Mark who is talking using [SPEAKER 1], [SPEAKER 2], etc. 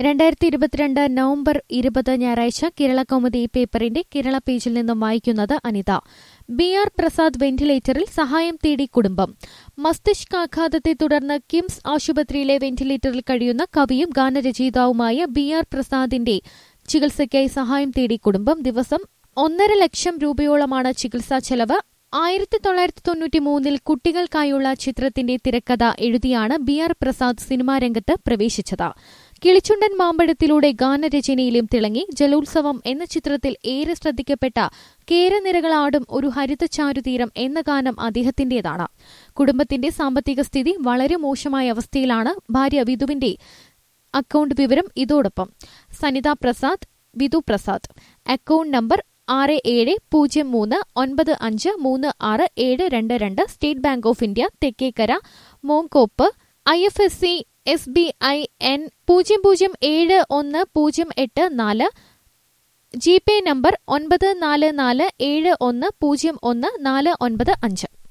[SPEAKER 1] രണ്ടായിരത്തി ഇരുപത്തിരണ്ട് നവംബർ ഇരുപത് ഞായറാഴ്ച കേരള കൗമുദി പേപ്പറിന്റെ കേരള പേജിൽ നിന്നും വായിക്കുന്നത് അനിത ബി ആർ പ്രസാദ് വെന്റിലേറ്ററിൽ സഹായം തേടി കുടുംബം മസ്തിഷ്കാഘാതത്തെ തുടർന്ന് കിംസ് ആശുപത്രിയിലെ വെന്റിലേറ്ററിൽ കഴിയുന്ന കവിയും ഗാനരചയിതാവുമായ ബി ആർ പ്രസാദിന്റെ ചികിത്സയ്ക്കായി സഹായം തേടി കുടുംബം ദിവസം ഒന്നര ലക്ഷം രൂപയോളമാണ് ചികിത്സാ ചെലവ് ആയിരത്തി തൊള്ളായിരത്തി തൊണ്ണൂറ്റി മൂന്നിൽ കുട്ടികൾക്കായുള്ള ചിത്രത്തിന്റെ തിരക്കഥ എഴുതിയാണ് ബി ആർ പ്രസാദ് സിനിമാ രംഗത്ത് പ്രവേശിച്ചത് കിളിച്ചുണ്ടൻ മാമ്പഴത്തിലൂടെ ഗാനരചനയിലും തിളങ്ങി ജലോത്സവം എന്ന ചിത്രത്തിൽ ഏറെ ശ്രദ്ധിക്കപ്പെട്ട കേരനിരകളാടും ഒരു ഹരിത ചാരുതീരം എന്ന ഗാനം അദ്ദേഹത്തിന്റേതാണ് കുടുംബത്തിന്റെ സാമ്പത്തിക സ്ഥിതി വളരെ മോശമായ അവസ്ഥയിലാണ് ഭാര്യ വിധുവിന്റെ അക്കൌണ്ട് വിവരം ഇതോടൊപ്പം സനിത പ്രസാദ് വിധു പ്രസാദ് അക്കൌണ്ട് നമ്പർ ആറ് ഏഴ് പൂജ്യം മൂന്ന് ഒൻപത് അഞ്ച് മൂന്ന് ആറ് ഏഴ് രണ്ട് രണ്ട് State Bank of India Thekkekara മോങ്കോപ്പ് I F S C S B I N പൂജ്യം പൂജ്യം ഏഴ് ഒന്ന് പൂജ്യം എട്ട് നാല് ജി പേ നമ്പർ ഒൻപത് നാല് നാല് ഏഴ് ഒന്ന് പൂജ്യം ഒന്ന് നാല് ഒൻപത് അഞ്ച്